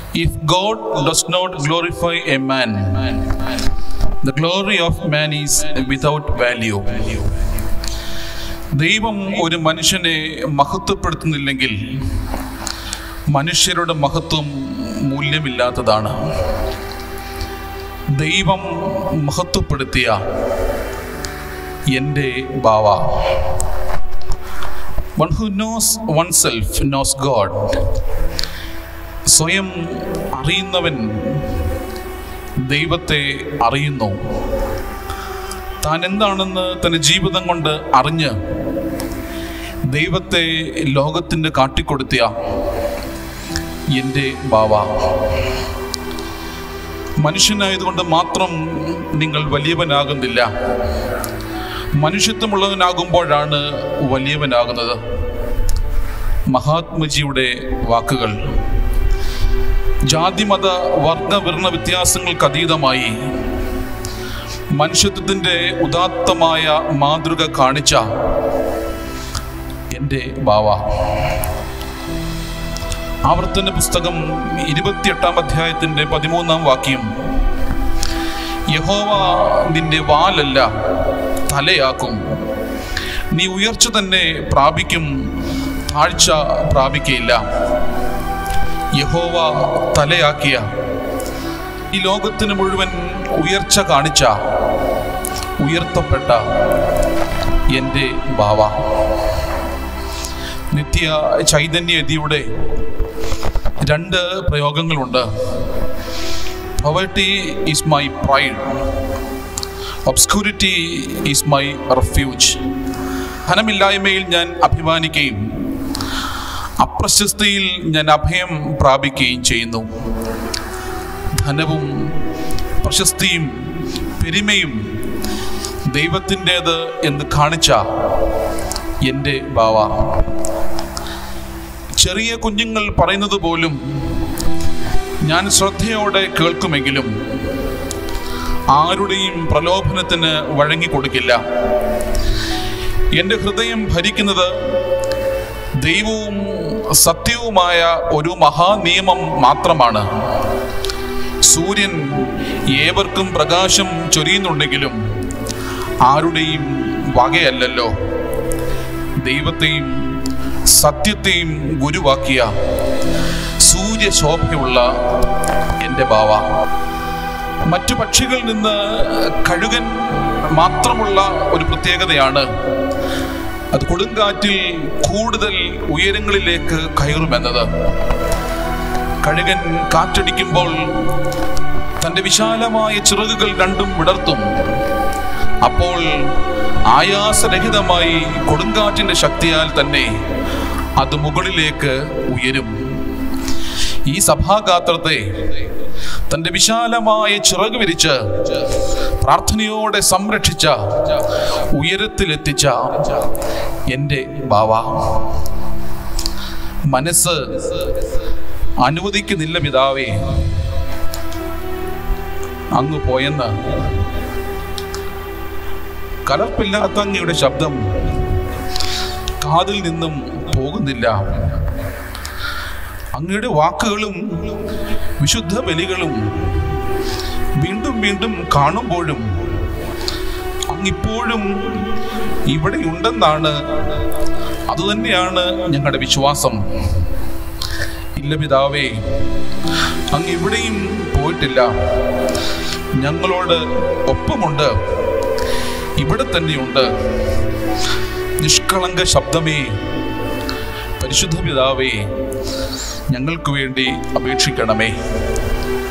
If God does not glorify a man, the glory of man is without value. ദൈവം ഒരു മനുഷ്യനെ മഹത്വപ്പെടുത്തുന്നില്ലെങ്കിൽ മനുഷ്യരുടെ മഹത്വം മൂല്യമില്ലാത്തതാണ് ദൈവം മഹത്വപ്പെടുത്തിയ എൻ്റെ ബാവ one who knows oneself knows God സ്വയം അറിയുന്നവൻ ദൈവത്തെ അറിയുന്നു താൻ എന്താണെന്ന് തൻ്റെ ജീവിതം കൊണ്ട് അറിഞ്ഞ് ദൈവത്തെ ലോകത്തിന് കാട്ടിക്കൊടുത്തിയ എൻ്റെ ബാവ മനുഷ്യനായതുകൊണ്ട് മാത്രം നിങ്ങൾ വലിയവനാകുന്നില്ല മനുഷ്യത്വമുള്ളവനാകുമ്പോഴാണ് വലിയവനാകുന്നത് മഹാത്മജിയുടെ വാക്കുകൾ ജാതിമത വർഗ വർണ്ണ വ്യത്യാസങ്ങൾക്ക് അതീതമായി മനുഷ്യത്വത്തിൻ്റെ ഉദാത്തമായ മാതൃക കാണിച്ച എൻ്റെ ബാവ ആവർത്തന പുസ്തകം ഇരുപത്തിയെട്ടാം അധ്യായത്തിൻ്റെ പതിമൂന്നാം വാക്യം യഹോവ നിന്റെ വാലല്ല തലയാക്കും നീ ഉയർച്ച തന്നെ പ്രാപിക്കും താഴ്ച പ്രാപിക്കയില്ല യഹോവ തലയാക്കിയ ഈ ലോകത്തിന് മുഴുവൻ ഉയർച്ച കാണിച്ച ഉയർത്തപ്പെട്ട എൻ്റെ ബാവ നിത്യ ചൈതന്യതിയുടെ രണ്ട് പ്രയോഗങ്ങളുണ്ട് poverty is my pride obscurity is my refuge ധനമില്ലായ്മയിൽ ഞാൻ അഭിമാനിക്കുകയും അപ്രശസ്തിയിൽ ഞാൻ അഭയം പ്രാപിക്കുകയും ചെയ്യുന്നു ധനവും പ്രശസ്തിയും പെരുമയും ദൈവത്തിൻ്റേത് എന്ന് കാണിച്ച എൻ്റെ ബാവ ചെറിയ കുഞ്ഞുങ്ങൾ പറയുന്നത് പോലും ഞാൻ ശ്രദ്ധയോടെ കേൾക്കുമെങ്കിലും ആരുടെയും പ്രലോഭനത്തിന് വഴങ്ങിക്കൊടുക്കില്ല എൻ്റെ ഹൃദയം ഭരിക്കുന്നത് ദൈവവും സത്യവുമായ ഒരു മഹാനിയമം മാത്രമാണ് സൂര്യൻ ഏവർക്കും പ്രകാശം ചൊരിയുന്നുണ്ടെങ്കിലും ആരുടെയും വകയല്ലല്ലോ ദൈവത്തെയും സത്യത്തെയും ഗുരുവാക്കിയ സൂര്യശോഭയുള്ള എൻ്റെ ബാവ മറ്റു പക്ഷികളിൽ നിന്ന് കഴുകൻ മാത്രമുള്ള ഒരു പ്രത്യേകതയാണ് അത് കൊടുങ്കാറ്റിൽ കൂടുതൽ ഉയരങ്ങളിലേക്ക് കയറുമെന്നത് കഴുകൻ കാറ്റടിക്കുമ്പോൾ തൻ്റെ വിശാലമായ ചിറകുകൾ രണ്ടും വിടർത്തും അപ്പോൾ ആയാസരഹിതമായി കൊടുങ്കാറ്റിൻ്റെ ശക്തിയാൽ തന്നെ അത് മുകളിലേക്ക് ഉയരും ഈ സഭാഗാത്രത്തെ തൻ്റെ വിശാലമായ ചിറക് വിരിച്ച് പ്രാർത്ഥനയോടെ സംരക്ഷിച്ച ഉയരത്തിലെത്തിച്ച എൻ്റെ ബാവ മനസ്സ് അനുവദിക്കുന്നില്ല പിതാവേ അങ്ങ് പോയെന്ന് കലർപ്പില്ലാത്ത അങ്ങയുടെ ശബ്ദം കാതിൽ നിന്നും പോകുന്നില്ല അങ്ങയുടെ വാക്കുകളും വിശുദ്ധ ബലികളും വീണ്ടും വീണ്ടും കാണുമ്പോഴും അങ്ങിപ്പോഴും ഇവിടെയുണ്ടെന്നാണ് അതുതന്നെയാണ് ഞങ്ങളുടെ വിശ്വാസം ഇല്ല പിതാവേ അങ്ങ് ഇവിടെയും പോയിട്ടില്ല ഞങ്ങളോട് ഒപ്പമുണ്ട് ഇവിടെ തന്നെയുണ്ട് നിഷ്കളങ്ക ശബ്ദമേ പരിശുദ്ധ പിതാവേ ഞങ്ങൾക്ക് വേണ്ടി അപേക്ഷിക്കണമേ